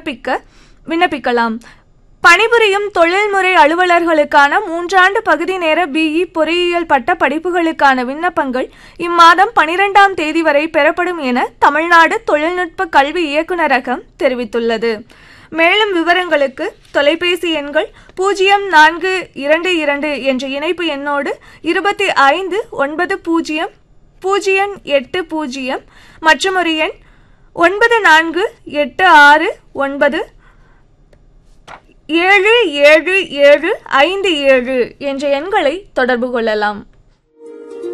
விண்ணப்பிக்க விண்ணப்பிக்கலாம் பணிபுரியும் தொழில்முறை அலுவலர்களுக்கான மூன்றாண்டு பகுதி நேர பிஇ பொறியியல் பட்ட படிப்புகளுக்கான விண்ணப்பங்கள் இம்மாதம் பனிரெண்டாம் தேதி வரை பெறப்படும் என தமிழ்நாடு தொழில்நுட்ப கல்வி இயக்குநரகம் தெரிவித்துள்ளது மேலும் விவரங்களுக்கு தொலைபேசி எண்கள் பூஜ்ஜியம் நான்கு இரண்டு இரண்டு என்ற இணைப்பு எண்ணோடு இருபத்தி ஐந்து ஒன்பது பூஜ்ஜியம் பூஜ்ஜியம் எட்டு பூஜ்ஜியம் மற்றும் ஒரு எண் ஒன்பது நான்கு எட்டு ஆறு ஒன்பது ஏழு ஏழு ஏழு ஐந்து ஏழு என்ற எண்களை தொடர்பு கொள்ளலாம்